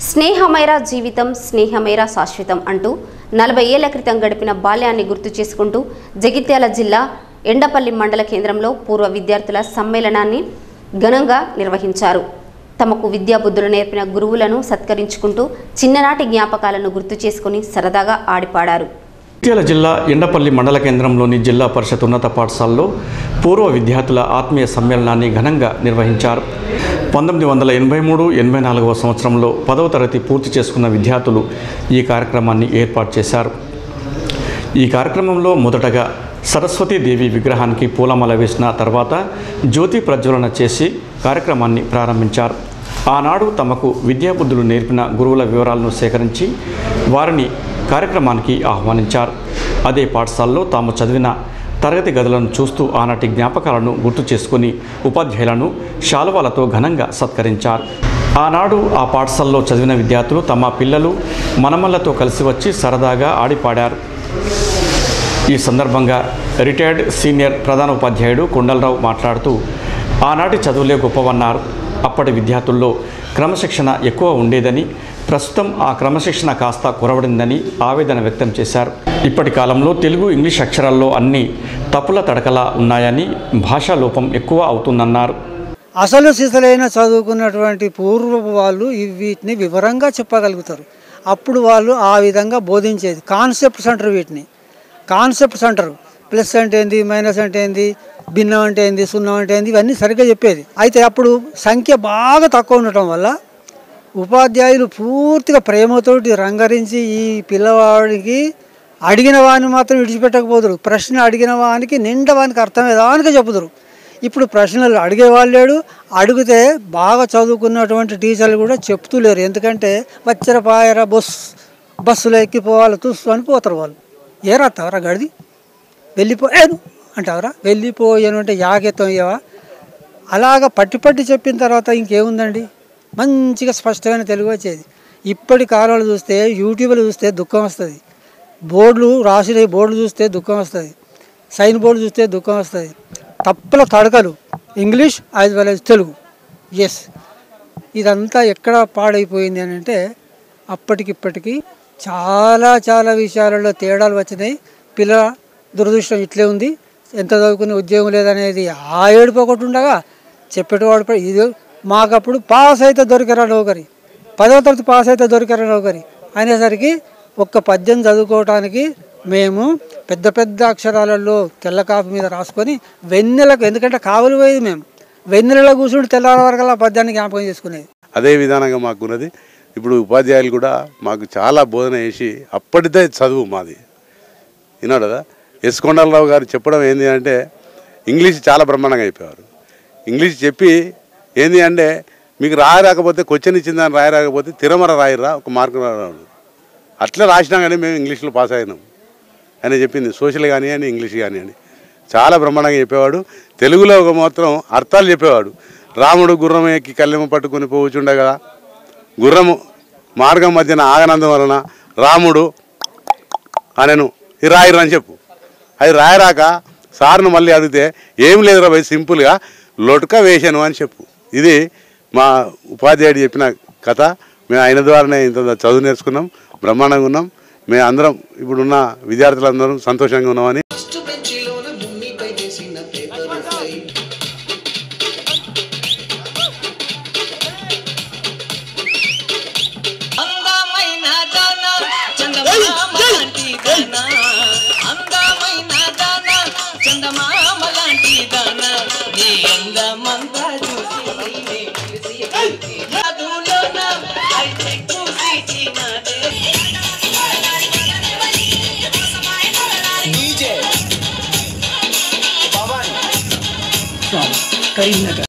స్నేహమేరా జీవితం స్నేహమేరా శాశ్వతం అంటూ నలభై ఏళ్ల క్రితం గడిపిన బాల్యాన్ని గుర్తు చేసుకుంటూ జగిత్యాల జిల్లా ఎండపల్లి మండల కేంద్రంలో పూర్వ విద్యార్థుల సమ్మేళనాన్ని ఘనంగా నిర్వహించారు తమకు విద్యాబుద్ధులు నేర్పిన గురువులను సత్కరించుకుంటూ చిన్ననాటి జ్ఞాపకాలను గుర్తు చేసుకుని సరదాగా ఆడిపాడారు జగిత్యాల జిల్లా ఎండపల్లి మండల కేంద్రంలోని జిల్లా పరిషత్ ఉన్నత పాఠశాలలో పూర్వ విద్యార్థుల ఆత్మీయ సమ్మేళనాన్ని ఘనంగా నిర్వహించారు పంతొమ్మిది వందల ఎనభై మూడు ఎనభై నాలుగవ సంవత్సరంలో పదవ తరగతి పూర్తి చేసుకున్న విద్యార్థులు ఈ కార్యక్రమాన్ని ఏర్పాటు చేశారు ఈ కార్యక్రమంలో మొదటగా సరస్వతీదేవి విగ్రహానికి పూలమాల వేసిన తర్వాత జ్యోతి ప్రజ్వలన చేసి కార్యక్రమాన్ని ప్రారంభించారు ఆనాడు తమకు విద్యాబుద్ధులు నేర్పిన గురువుల వివరాలను సేకరించి వారిని కార్యక్రమానికి ఆహ్వానించారు అదే పాఠశాలలో తాము చదివిన తరగతి గదులను చూస్తూ ఆనాటి జ్ఞాపకాలను గుర్తు చేసుకుని ఉపాధ్యాయులను శాలువాలతో ఘనంగా సత్కరించారు ఆనాడు ఆ పాఠశాలలో చదివిన విద్యార్థులు తమ పిల్లలు మనమల్లతో కలిసి వచ్చి సరదాగా ఆడిపాడారు ఈ సందర్భంగా రిటైర్డ్ సీనియర్ ప్రధాన ఉపాధ్యాయుడు కొండలరావు మాట్లాడుతూ ఆనాటి చదువులే గొప్పవన్నారు అప్పటి విద్యార్థుల్లో క్రమశిక్షణ ఎక్కువ ఉండేదని ప్రస్తుతం ఆ క్రమశిక్షణ కాస్త కొరవడిందని ఆవేదన వ్యక్తం చేశారు ఇప్పటి కాలంలో తెలుగు ఇంగ్లీష్ అక్షరాల్లో అన్ని తప్పుల తడకలా ఉన్నాయని భాషా లోపం ఎక్కువ అవుతుందన్నారు అసలు సిసలైన చదువుకున్నటువంటి పూర్వపు వాళ్ళు ఈ వీటిని వివరంగా చెప్పగలుగుతారు అప్పుడు వాళ్ళు ఆ విధంగా బోధించేది కాన్సెప్ట్స్ అంటారు వీటిని కాన్సెప్ట్స్ అంటారు ప్లస్ అంటే ఏంది మైనస్ అంటే ఏంది భిన్నం అంటే ఏంది సున్నం అంటే ఏంది ఇవన్నీ సరిగ్గా చెప్పేది అయితే అప్పుడు సంఖ్య బాగా తక్కువ ఉండటం వల్ల ఉపాధ్యాయులు పూర్తిగా ప్రేమతోటి రంగరించి ఈ పిల్లవాడికి అడిగిన వాడిని మాత్రం విడిచిపెట్టకపోదురు ప్రశ్న అడిగిన వానికి నిండా వానికి అర్థమయ్యేదానికి చెప్పుదురు ఇప్పుడు ప్రశ్నలు అడిగేవాళ్ళు లేడు అడిగితే బాగా చదువుకున్నటువంటి టీచర్లు కూడా చెప్తూ లేరు ఎందుకంటే వచ్చర పాయర బస్ బస్సులో ఎక్కిపోవాలి చూస్తూ అని పోతారు వాళ్ళు ఏ రాస్తావరా గడిది వెళ్ళిపోయాను అంటావరా వెళ్ళిపోయాను అంటే యాగెత్తం అయ్యావా అలాగ పట్టి పట్టి చెప్పిన తర్వాత ఇంకేముందండి మంచిగా స్పష్టమైన తెలుగు వచ్చేది ఇప్పటి కాలంలో చూస్తే యూట్యూబ్లో చూస్తే దుఃఖం వస్తుంది బోర్డులు రాసిన బోర్డులు చూస్తే దుఃఖం వస్తుంది సైన్ బోర్డు చూస్తే దుఃఖం వస్తుంది తప్పుల తడకలు English as well as Telugu ఎస్ ఇదంతా ఎక్కడ పాడైపోయింది అని అంటే అప్పటికిప్పటికి చాలా చాలా విషయాలలో తేడాలు వచ్చినాయి పిల్లల దురదృష్టం ఇట్లే ఉంది ఎంత చదువుకునే ఉద్యోగం లేదనేది ఆ ఏడుపు ఒకటి ఉండగా చెప్పేటవాడు ప- ఇది మాకప్పుడు పాస్ అయితే దొరికరా నౌకరి పదవ తరగతి పాస్ అయితే దొరికరా నౌకరి అనేసరికి ఒక్క పద్యం చదువుకోవటానికి మేము పెద్ద పెద్ద అక్షరాలలో తెల్ల కాపీ మీద రాసుకొని వెన్నెలకు ఎందుకంటే కావులు పోయేది మేము వెన్నెలలో కూర్చుంటే తెల్లారి వరకు ఆ పద్యాన్ని జ్ఞాపకం చేసుకునేది అదే విధానంగా మాకున్నది ఇప్పుడు ఉపాధ్యాయులు కూడా మాకు చాలా బోధన చేసి అప్పటిదే చదువు మాది విన్నాడు కదా ఎస్ కొండలరావు గారు చెప్పడం ఏంది అంటే ఇంగ్లీష్ చాలా బ్రహ్మాండంగా అయిపోయారు ఇంగ్లీష్ చెప్పి ఏంది అంటే మీకు రాయరాకపోతే క్వశ్చన్ ఇచ్చిందని రాయరాకపోతే తిరమర రాయరా ఒక మార్కు రాడు అట్లా రాసినా కానీ మేము ఇంగ్లీష్లో పాస్ అయినాం అని చెప్పింది సోషల్ కానీ అని ఇంగ్లీష్ కానీ అని చాలా బ్రహ్మాండంగా చెప్పేవాడు తెలుగులో ఒక మాత్రం అర్థాలు చెప్పేవాడు రాముడు గుర్రం ఎక్కి కళ్ళెమ్మ పట్టుకుని పోవచ్చుండగా గుర్రము మార్గం మధ్యన ఆగనందం వలన రాముడు అనను ఇది రాయరు అని చెప్పు అది రాయరాక సార్ను మళ్ళీ అడిగితే ఏం లేదురా భయ్ సింపుల్గా లొటక వేశాను అని చెప్పు ఇది మా ఉపాధ్యాయుడు చెప్పిన కథ మేము ఆయన ద్వారానే ఇంత చదువు నేర్చుకున్నాం బ్రహ్మాండంగా ఉన్నాం మేము అందరం ఇప్పుడున్న విద్యార్థులందరం సంతోషంగా ఉన్నామని ఫస్ట్ బెంచిలోన ముమ్మిపై చేసిన పేపర్ ఫ్లై అందమైన దాన చందమామ లాంటి దాన అందమైన దాన చందమామ లాంటి దాన నీ అందమంతా చూసి నేనే మురిసిపోయి. చదువులోన హైటెక్ సీచినదే. DJ పవన్